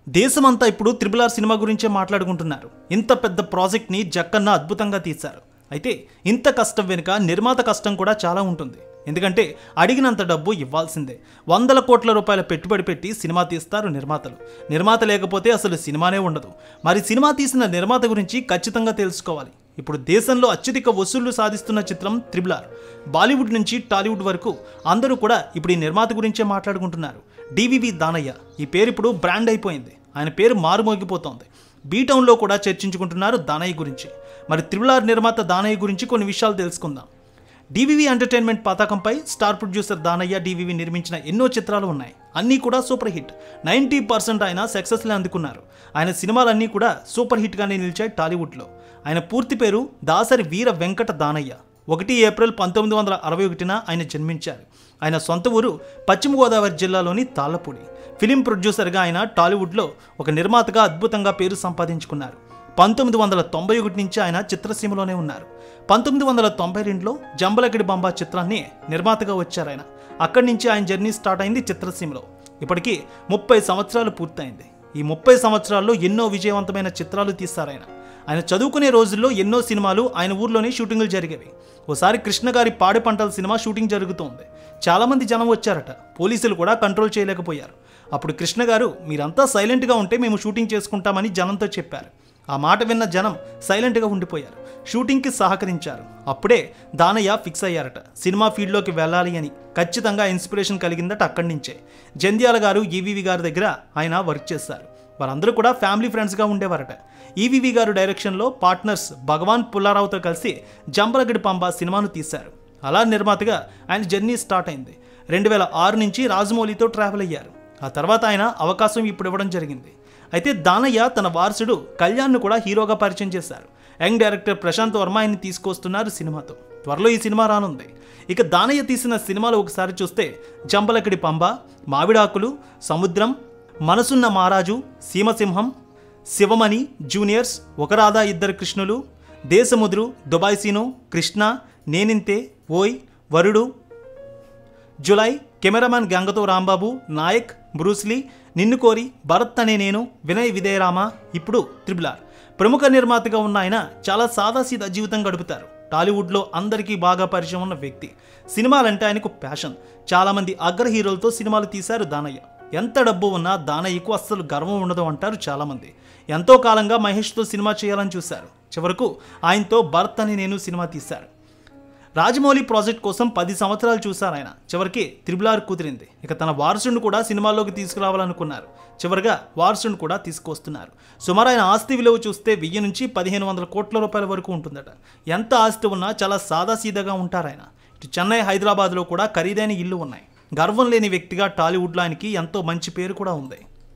దేశమంతా ఇప్పుడు triple R cinema గురించే మాట్లాడుకుంటున్నారు ఇంత పెద్ద ప్రాజెక్ట్ని జక్కన్న అద్భుతంగా తీశారు అయితే ఇంత కష్టం వెనుక నిర్మాత కష్టం కూడా చాలా ఉంటుంది ఎందుకంటే అడిగినంత డబ్బు ఇవ్వాల్సిందే వందల కోట్ల రూపాయల పెట్టుబడి పెట్టి సినిమా తీస్తారు నిర్మాతలు నిర్మాత లేకపోతే అసలు సినిమానే ఉండదు మరి సినిమా తీసిన నిర్మాత గురించి ఖచ్చితంగా తెలుసుకోవాలి ఇప్పుడు దేశంలో అత్యధిక వసూళ్లు సాధిస్తున్న చిత్రం త్రిబుల్ ఆర్ బాలీవుడ్ నుంచి టాలీవుడ్ వరకు అందరూ కూడా ఇప్పుడు ఈ నిర్మాత గురించే మాట్లాడుకుంటున్నారు డివివి దానయ్య ఈ పేరు ఇప్పుడు బ్రాండ్ అయిపోయింది ఆయన పేరు మారుమోగిపోతోంది బీటౌన్లో కూడా చర్చించుకుంటున్నారు దానయ్య గురించి మరి త్రిబుల్ ఆర్ నిర్మాత దానయ్య గురించి కొన్ని విషయాలు తెలుసుకుందాం డివివి ఎంటర్టైన్మెంట్ పతాకంపై స్టార్ ప్రొడ్యూసర్ దానయ్య డివివి నిర్మించిన ఎన్నో చిత్రాలు ఉన్నాయి అన్నీ కూడా సూపర్ హిట్ నైంటీ పర్సెంట్ ఆయన సక్సెస్లే అందుకున్నారు ఆయన సినిమాలన్నీ కూడా సూపర్ హిట్గానే నిలిచాయి టాలీవుడ్లో ఆయన పూర్తి పేరు దాసరి వీర వెంకట దానయ్య ఒకటి ఏప్రిల్ పంతొమ్మిది వందల అరవై ఒకటిన ఆయన జన్మించారు ఆయన సొంత ఊరు పశ్చిమ గోదావరి జిల్లాలోని తాళ్ళపూడి ఫిలిం ప్రొడ్యూసర్గా ఆయన టాలీవుడ్లో ఒక నిర్మాతగా అద్భుతంగా పేరు సంపాదించుకున్నారు పంతొమ్మిది వందల తొంభై ఒకటి నుంచి ఆయన చిత్రసీమలోనే ఉన్నారు పంతొమ్మిది వందల తొంభై రెండులో జంబలకిడి బంబా చిత్రాన్ని నిర్మాతగా వచ్చారు ఆయన అక్కడి నుంచి ఆయన జర్నీ స్టార్ట్ అయింది చిత్రసీమలో ఇప్పటికీ ముప్పై సంవత్సరాలు పూర్తయింది ఈ ముప్పై సంవత్సరాల్లో ఎన్నో విజయవంతమైన చిత్రాలు తీశారు ఆయన ఆయన చదువుకునే రోజుల్లో ఎన్నో సినిమాలు ఆయన ఊర్లోనే షూటింగులు జరిగేవి ఓసారి కృష్ణ గారి పాడి పంటల సినిమా షూటింగ్ జరుగుతోంది చాలామంది జనం వచ్చారట పోలీసులు కూడా కంట్రోల్ చేయలేకపోయారు అప్పుడు కృష్ణ గారు మీరంతా సైలెంట్గా ఉంటే మేము షూటింగ్ చేసుకుంటామని జనంతో చెప్పారు ఆ మాట విన్న జనం సైలెంట్గా ఉండిపోయారు షూటింగ్కి సహకరించారు అప్పుడే దానయ్య ఫిక్స్ అయ్యారట సినిమా ఫీల్డ్లోకి వెళ్ళాలి అని ఖచ్చితంగా ఇన్స్పిరేషన్ కలిగిందట అక్కడి నుంచే జంధ్యాల గారు ఈవీవి గారి దగ్గర ఆయన వర్క్ చేశారు వారందరూ కూడా ఫ్యామిలీ ఫ్రెండ్స్గా ఉండేవారట ఈవీవి గారు డైరెక్షన్లో పార్ట్నర్స్ భగవాన్ పుల్లారావుతో కలిసి జంబలగడి పంబ సినిమాను తీశారు అలా నిర్మాతగా ఆయన జర్నీ స్టార్ట్ అయింది రెండు వేల ఆరు నుంచి రాజమౌళితో ట్రావెల్ అయ్యారు ఆ తర్వాత ఆయన అవకాశం ఇప్పుడు ఇవ్వడం జరిగింది అయితే దానయ్య తన వారసుడు కళ్యాణ్ను కూడా హీరోగా పరిచయం చేశారు యంగ్ డైరెక్టర్ ప్రశాంత్ వర్మ ఆయన్ని తీసుకొస్తున్నారు సినిమాతో త్వరలో ఈ సినిమా రానుంది ఇక దానయ్య తీసిన సినిమాలు ఒకసారి చూస్తే జంబలకిడి పంబ మావిడాకులు సముద్రం మనసున్న మహారాజు సీమసింహం శివమణి జూనియర్స్ ఒక రాధా ఇద్దరు కృష్ణులు Desamuduru Dubai Seenu Krishna Neninthe Oye Varudu July cameraman గంగతో రాంబాబు నాయక్ బ్రూస్లీ నిన్ను కోరి భరత్ అనే నేను వినయ్ విదయరామ ఇప్పుడు త్రిబుల్ ఆర్ ప్రముఖ నిర్మాతగా ఉన్న ఆయన చాలా సాదాసీదా జీవితం గడుపుతారు టాలీవుడ్లో అందరికీ బాగా పరిచయం ఉన్న వ్యక్తి సినిమాలంటే ఆయనకు ప్యాషన్ చాలామంది అగ్ర హీరోలతో సినిమాలు తీశారు దానయ్య ఎంత డబ్బు ఉన్నా దానయ్యకు అస్సలు గర్వం ఉండదు అంటారు చాలామంది ఎంతో కాలంగా మహేష్తో సినిమా చేయాలని చూశారు చివరకు ఆయనతో భరత్ అని నేను సినిమా తీశారు రాజమౌళి ప్రాజెక్ట్ కోసం పది సంవత్సరాలు చూశారు ఆయన చివరికి త్రిబులార్ కుదిరింది ఇక తన వారసుడిని కూడా సినిమాల్లోకి తీసుకురావాలనుకున్నారు చివరిగా వారసుడిని కూడా తీసుకొస్తున్నారు సుమారు ఆయన ఆస్తి విలువ చూస్తే వెయ్యి నుంచి పదిహేను వందల కోట్ల రూపాయల వరకు ఉంటుందట ఎంత ఆస్తి ఉన్నా చాలా సాదాసీదాగా ఉంటారు ఆయన ఇటు చెన్నై హైదరాబాద్లో కూడా ఖరీదైన ఇల్లు ఉన్నాయి గర్వం లేని వ్యక్తిగా టాలీవుడ్లో ఆయనకి ఎంతో మంచి పేరు కూడా ఉంది